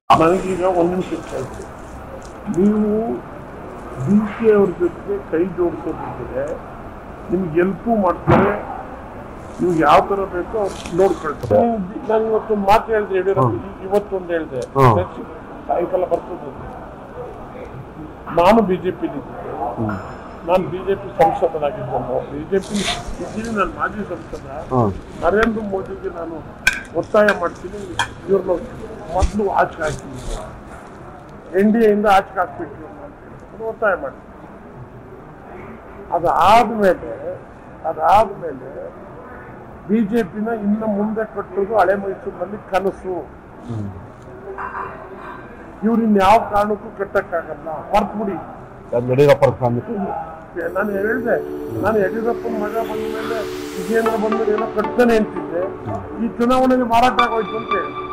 ನನಗೀಗ ಒಂದು ನಿಮಿಷ ಕೇಳ್ತೀನಿ ನೀವು ಡಿ ಕೆ ಅವ್ರ ಜೊತೆಗೆ ಕೈ ಜೋಡಿಸೋದಿದ್ರೆ ನಿಮ್ಗೆ ಎಲ್ಪು ಮಾಡ್ತಾರೆ ನೀವು ಯಾವ ತರ ಬೇಕೋ ಅವ್ರು ನೋಡ್ಕೊಳ್ತಾರೆ ನಾನು ಇವತ್ತು ಮಾತು ಹೇಳಿದೆ ಯಡಿಯೂರಪ್ಪ ಇವತ್ತೊಂದು ಹೇಳಿದೆ ಹ್ಮ್. ಸಾಯಂಕಾಲ ಬರ್ತದೆ ಅದು. ನಾನು ಬಿಜೆಪಿ ನಾನು ಬಿಜೆಪಿ ಸಂಸದನಾಗಿದ್ದನು ಬಿಜೆಪಿ ಇದ್ದೀನಿ ನಾನು ಮಾಜಿ ಸಂಸದ ಹ್ಮ್. ನರೇಂದ್ರ ಮೋದಿಗೆ ನಾನು ಒತ್ತಾಯ ಮಾಡ್ತೀನಿ ಇವ್ರನ್ನ ಮೊದಲು ಆಚೆ ಹಾಕ್ತೀನಿ ಎನ್ ಡಿ ಎಯಿಂದ ಆಚೆ ಹಾಕ್ಬೇಕು ಇವ್ರನ್ನ ಅಂತ ಹೇಳ್ಬಿಟ್ಟು ಒತ್ತಾಯ ಮಾಡ್ತೀನಿ ಅದಾದ್ಮೇಲೆ ಅದಾದ್ಮೇಲೆ ಬಿಜೆಪಿನ ಇನ್ನು ಮುಂದೆ ಕಟ್ಟೋದು ಹಳೆ ಮೈಸೂರಿನಲ್ಲಿ ಕನಸು ಇವ್ರು ಇನ್ಯಾವ ಕಾರಣಕ್ಕೂ ಕಟ್ಟಕ್ಕಾಗಲ್ಲ ಮರ್ತ್ಬಿಡಿ ಯಡಿಯೂರಪ್ಪರ ಸ್ವಾಮಿ ನಾನು ಹೇಳಿದೆ ನಾನು ಯಡಿಯೂರಪ್ಪನ ಮಗ ಬಂದ ಮೇಲೆ ವಿಜೇಂದ್ರ ಬಂದ ಏನೋ ಕಟ್ತಾನೆ ಅಂತಿದ್ದೆ ಈ ಚುನಾವಣೆಗೆ ಮಾರಾಟ ಆಗೋಯ್ತು ಅಂತ ಹೇಳಿ